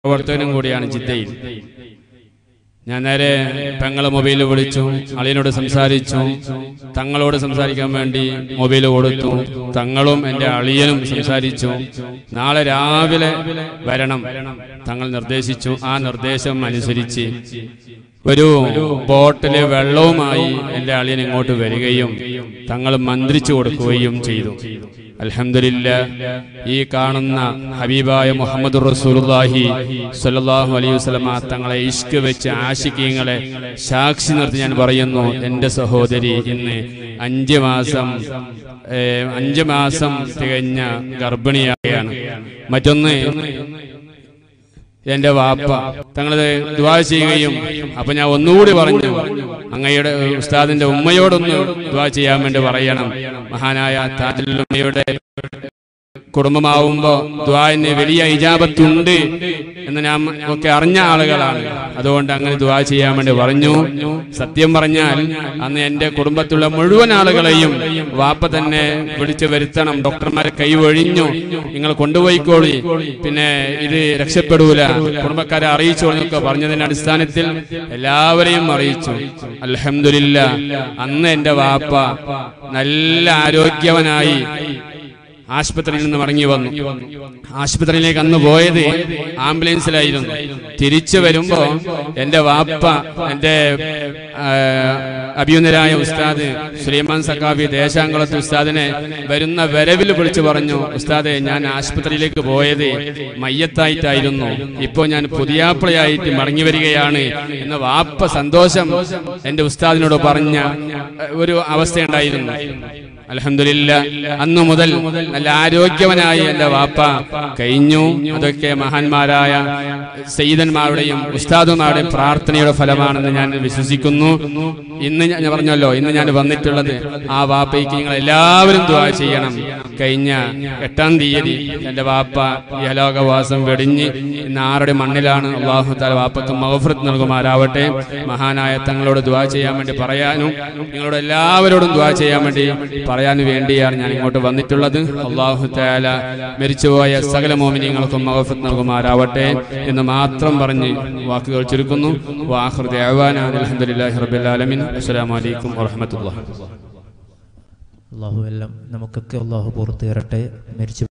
പ്രവർത്തകനും കൂടിയാണ് ജിദ്ദയിൽ ഞാൻ നേരെ പെങ്ങളെ മൊബൈൽ വിളിച്ചു അളിയനോട് സംസാരിച്ചു തങ്ങളോട് സംസാരിക്കാൻ വേണ്ടി മൊബൈൽ കൊടുത്തു തങ്ങളും എൻ്റെ അളിയനും സംസാരിച്ചു നാളെ രാവിലെ വരണം തങ്ങൾ നിർദ്ദേശിച്ചു ആ നിർദ്ദേശം അനുസരിച്ച് ഒരു ബോട്ടില് വെള്ളവുമായി എൻ്റെ അളിയൻ ഇങ്ങോട്ട് വരികയും തങ്ങൾ മന്ത്രിച്ചു കൊടുക്കുകയും ചെയ്തു അൽഹംദുലില്ല ഈ കാണുന്ന ഹബീബായ മുഹമ്മദ് റസൂലുള്ളാഹി സ്വല്ലല്ലാഹു അലൈഹി വസല്ലമ തങ്ങളെ ഇഷ്ക് വെച്ച് ആശിക്കീങ്ങളെ സാക്ഷി നിർത്തി ഞാൻ പറയുന്നു എൻ്റെ സഹോദരി ഇന്ന് അഞ്ച് മാസം ഏ, അഞ്ച് മാസം തികഞ്ഞ ഗർഭിണിയായാണ് മറ്റൊന്ന് എന്റെ വാപ്പ തങ്ങളത് ദുവാ ചെയ്യുകയും അപ്പൊ ഞാൻ ഒന്നുകൂടി പറഞ്ഞു അങ്ങയുടെ ഉസ്താദിന്റെ ഉമ്മയോടൊന്ന് ദുവാ ചെയ്യാൻ വേണ്ടി പറയണം മഹാനായ താജുൽ ഉമ്മയുടെ കുടുംബമാവുമ്പോ ദ്വാന് വലിയ ഇജാബത്തുണ്ട് എന്ന് ഞാൻ ഒക്കെ അറിഞ്ഞ ആളുകളാണ് അതുകൊണ്ട് അങ്ങനെ ദ്വാ ചെയ്യാൻ വേണ്ടി പറഞ്ഞു സത്യം പറഞ്ഞാൽ അന്ന് എന്റെ കുടുംബത്തിലുള്ള മുഴുവൻ ആളുകളെയും വാപ്പ തന്നെ വിളിച്ചു വരുത്തണം ഡോക്ടർമാരെ കൈവഴിഞ്ഞു നിങ്ങൾ കൊണ്ടുപോയിക്കോളി പിന്നെ ഇത് രക്ഷപ്പെടൂല കുടുംബക്കാരെ അറിയിച്ചോളൂ എന്നൊക്കെ പറഞ്ഞതിന്റെ അടിസ്ഥാനത്തിൽ എല്ലാവരെയും അറിയിച്ചു അൽഹംദുലില്ല അന്ന് എന്റെ വാപ്പ നല്ല ആരോഗ്യവനായി ആശുപത്രിയിൽ നിന്ന് മടങ്ങി വന്നു ആശുപത്രിയിലേക്ക് അന്ന് പോയത് ആംബുലൻസിലായിരുന്നു തിരിച്ചു വരുമ്പോ എന്റെ വാപ്പ എന്റെ ആ, അഭിയുന്നരായ ഉസ്താദ് സുലൈമാൻ സക്കാബി ദേശാങ്കുളത്ത് ഉസ്താദിനെ വരുന്ന വരവിൽ വിളിച്ചു പറഞ്ഞു ഉസ്താദെ ഞാൻ ആശുപത്രിയിലേക്ക് പോയത് മയ്യത്തായിട്ടായിരുന്നു ഇപ്പോ ഞാൻ പുതിയാപ്പിളയായിട്ട് മടങ്ങി വരികയാണ് എന്ന വാപ്പ സന്തോഷം എന്റെ ഉസ്താദിനോട് പറഞ്ഞ ഏ, ഒരു അവസ്ഥയുണ്ടായിരുന്നു അലഹമില്ല അന്നു മുതൽ നല്ല ആരോഗ്യവനായി എന്റെ വാപ്പ കഴിഞ്ഞു അതൊക്കെ മഹാന്മാരായ സയ്യിദന്മാരുടെയും ഉസ്താദുമാരുടെയും പ്രാർത്ഥനയുടെ ഫലമാണെന്ന് ഞാൻ വിശ്വസിക്കുന്നു ഇന്ന് ഞാൻ പറഞ്ഞല്ലോ ഇന്ന് ഞാൻ വന്നിട്ടുള്ളത് ആ വാപ്പയ്ക്ക് നിങ്ങൾ എല്ലാവരും ദുആ ചെയ്യണം കഴിഞ്ഞ എട്ടാം തീയതി എന്റെ വാപ്പ ഇഹലോകവാസം വെടിഞ്ഞ് ഇന്ന് ആരുടെ മണ്ണിലാണ് അള്ളാഹു താല വാപ്പക്ക് മഹഫ്രത്ത് നൽകുമാരാവട്ടെ മഹാനായ തങ്ങളോട് ദുആ ചെയ്യാൻ വേണ്ടി പറയാനും നിങ്ങളോട് എല്ലാവരോടും ദുആ ചെയ്യാൻ വേണ്ടി പറയാൻ വേണ്ടിയാണ് ഞാൻ ഇങ്ങോട്ട് വന്നിട്ടുള്ളത് അള്ളാഹു താല മരിച്ചുപോയ സകല മോമിനിയങ്ങൾക്കും മഹഫത്ത് നൽകുമാരാവട്ടെ എന്ന് മാത്രം പറഞ്ഞ് വാക്കുകൾ ചുരുക്കുന്നു വാഹൃദ അലഹദില്ലാഹി റബിൻ അസ്സലാമു അലൈക്കും വറഹമത്തുള്ള അള്ളാഹു എല്ലാം നമുക്കൊക്കെ അള്ളാഹു പുറത്തു തരട്ടെ മരിച്ചു